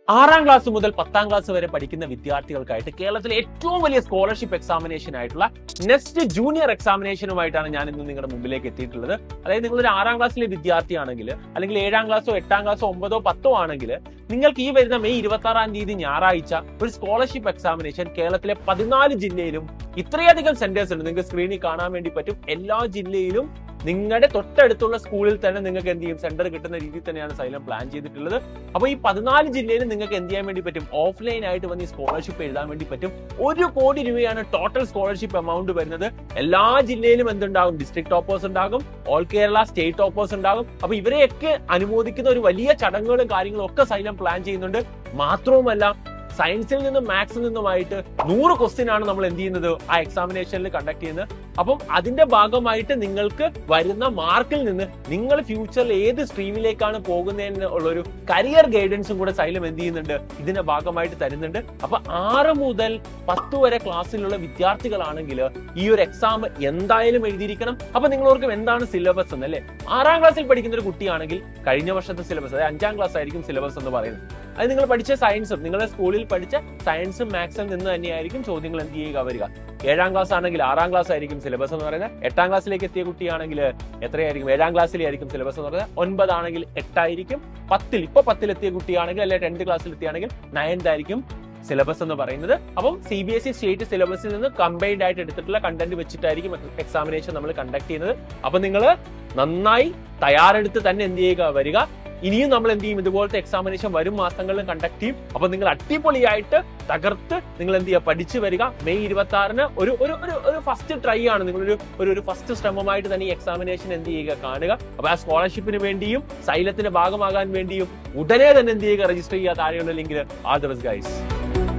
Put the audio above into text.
ആറാം ക്ലാസ് മുതൽ പത്താം ക്ലാസ് വരെ പഠിക്കുന്ന വിദ്യാർത്ഥികൾക്കായിട്ട് കേരളത്തിലെ ഏറ്റവും വലിയ സ്കോളർഷിപ്പ് എക്സാമിനേഷൻ ആയിട്ടുള്ള നെക്സ്റ്റ് ജൂനിയർ എക്സാമിനേഷനുമായിട്ടാണ് ഞാൻ ഇന്ന് നിങ്ങളുടെ മുമ്പിലേക്ക് എത്തിയിട്ടുള്ളത് അതായത് നിങ്ങളൊരു ആറാം ക്ലാസ്സിലെ വിദ്യാർത്ഥിയാണെങ്കിൽ അല്ലെങ്കിൽ ഏഴാം ക്ലാസ്സോ എട്ടാം ക്ലാസ്സോ ഒമ്പതോ പത്തോ ആണെങ്കിൽ നിങ്ങൾക്ക് ഈ വരുന്ന മെയ് ഇരുപത്തി ആറാം തീയതി ഞായറാഴ്ച ഒരു സ്കോളർഷിപ്പ് എക്സാമിനേഷൻ കേരളത്തിലെ പതിനാല് ജില്ലയിലും ഇത്രയധികം സെന്റേഴ്സ് ഉണ്ട് നിങ്ങൾക്ക് സ്ക്രീനിൽ കാണാൻ വേണ്ടി പറ്റും എല്ലാ ജില്ലയിലും നിങ്ങളുടെ തൊട്ടടുത്തുള്ള സ്കൂളിൽ തന്നെ നിങ്ങൾക്ക് എന്ത് ചെയ്യും സെന്റർ കിട്ടുന്ന രീതിയിൽ തന്നെയാണ് സൈലം പ്ലാൻ ചെയ്തിട്ടുള്ളത് അപ്പോൾ ഈ പതിനാല് ജില്ലയിലും നിങ്ങൾക്ക് എന്ത് ചെയ്യാൻ വേണ്ടി പറ്റും ഓഫ്ലൈൻ ആയിട്ട് വന്ന് ഈ സ്കോളർഷിപ്പ് എഴുതാൻ വേണ്ടി പറ്റും ഒരു കോടി രൂപയാണ് ടോട്ടൽ സ്കോളർഷിപ്പ് എമൗണ്ട് വരുന്നത് എല്ലാ ജില്ലയിലും എന്തുണ്ടാകും ഡിസ്ട്രിക്ട് ടോപ്പേഴ്സ് ഉണ്ടാകും ഓൾ കേരള സ്റ്റേറ്റ് ടോപ്പേഴ്സ് ഉണ്ടാകും അപ്പൊ ഇവരെയൊക്കെ അനുമോദിക്കുന്ന ഒരു വലിയ ചടങ്ങുകളും കാര്യങ്ങളും ഒക്കെ സൈലം പ്ലാൻ ചെയ്യുന്നുണ്ട് മാത്രവുമല്ല സയൻസിൽ നിന്നും മാത്സിൽ നിന്നുമായിട്ട് നൂറ് ക്വസ്റ്റ്യൻ ആണ് നമ്മൾ എന്ത് ചെയ്യുന്നത് ആ എക്സാമിനേഷനിൽ കണ്ടക്ട് ചെയ്യുന്നത് അപ്പം അതിന്റെ ഭാഗമായിട്ട് നിങ്ങൾക്ക് വരുന്ന മാർക്കിൽ നിന്ന് നിങ്ങൾ ഫ്യൂച്ചറിൽ ഏത് സ്ട്രീമിലേക്കാണ് പോകുന്നതിന് ഉള്ള ഒരു കരിയർ ഗൈഡൻസും കൂടെ സൈലം എന്ത് ചെയ്യുന്നുണ്ട് ഇതിന്റെ ഭാഗമായിട്ട് തരുന്നുണ്ട് അപ്പൊ ആറ് മുതൽ പത്ത് വരെ ക്ലാസ്സിലുള്ള വിദ്യാർത്ഥികളാണെങ്കിൽ ഈ ഒരു എക്സാം എന്തായാലും എഴുതിയിരിക്കണം അപ്പൊ നിങ്ങൾ ഓർക്കും എന്താണ് സിലബസ് എന്ന് അല്ലേ ആറാം ക്ലാസ്സിൽ പഠിക്കുന്ന ഒരു കുട്ടിയാണെങ്കിൽ കഴിഞ്ഞ വർഷത്തെ സിലബസ് അതായത് അഞ്ചാം ക്ലാസ് ആയിരിക്കും സിലബസ് എന്ന് പറയുന്നത് അത് നിങ്ങൾ പഠിച്ച സയൻസും നിങ്ങളുടെ സ്കൂളിൽ പഠിച്ച സയൻസും മാത്സും നിന്ന് തന്നെയായിരിക്കും ചോദ്യങ്ങൾ എന്ത് ചെയ്യുക വരിക ഏഴാം ക്ലാസ് ആണെങ്കിൽ ആറാം ക്ലാസ് ആയിരിക്കും സിലബസ് എന്ന് പറയുന്നത് എട്ടാം ക്ലാസ്സിലേക്ക് എത്തിയ കുട്ടിയാണെങ്കിൽ എത്രയായിരിക്കും ഏഴാം ക്ലാസ്സിലായിരിക്കും സിലബസ് എന്ന് പറയുന്നത് ഒൻപതാണെങ്കിൽ എട്ടായിരിക്കും പത്തിൽ ഇപ്പൊ പത്തിലെത്തിയ കുട്ടിയാണെങ്കിൽ അല്ലെങ്കിൽ ടെൻത്ത് ക്ലാസ്സിൽ എത്തിയാണെങ്കിൽ നയൻത് ആയിരിക്കും സിലബസ് എന്ന് പറയുന്നത് അപ്പം C B S E state സിലബസിൽ നിന്ന് കമ്പൈൻഡ് ആയിട്ട് എടുത്തിട്ടുള്ള കണ്ടന്റ് വെച്ചിട്ടായിരിക്കും എക്സാമിനേഷൻ നമ്മൾ കണ്ടക്ട് ചെയ്യുന്നത് അപ്പൊ നിങ്ങൾ നന്നായി തയ്യാറെടുത്ത് തന്നെ എന്ത് ചെയ്യുക വരിക ഇനിയും നമ്മൾ എന്ത് ചെയ്യും ഇതുപോലത്തെ എക്സാമിനേഷൻ വരും മാസങ്ങളിലും കണ്ടക്ട് ചെയ്യും അപ്പൊ നിങ്ങൾ അടിപൊളിയായിട്ട് തകർത്ത് നിങ്ങൾ എന്ത് ചെയ്യുക പഠിച്ചു വരിക മെയ് ഇരുപത്തി ആറിന് ഒരു ഒരു ഒരു ഒരു ഫസ്റ്റ് ട്രൈ ആണ് നിങ്ങളൊരു ഒരു ഒരു ഫസ്റ്റ് ശ്രമമായിട്ട് തന്നെ ഈ എക്സാമിനേഷൻ എന്ത് ചെയ്യുക കാണുക അപ്പൊ ആ സ്കോളർഷിപ്പിന് വേണ്ടിയും സൈലത്തിന്റെ ഭാഗമാകാൻ വേണ്ടിയും ഉടനെ തന്നെ എന്ത് ചെയ്യുക രജിസ്റ്റർ ചെയ്യുക താഴെയുള്ള ലിങ്കിൽ ആൾ ദ ബെസ്റ്റ് ഗൈസ്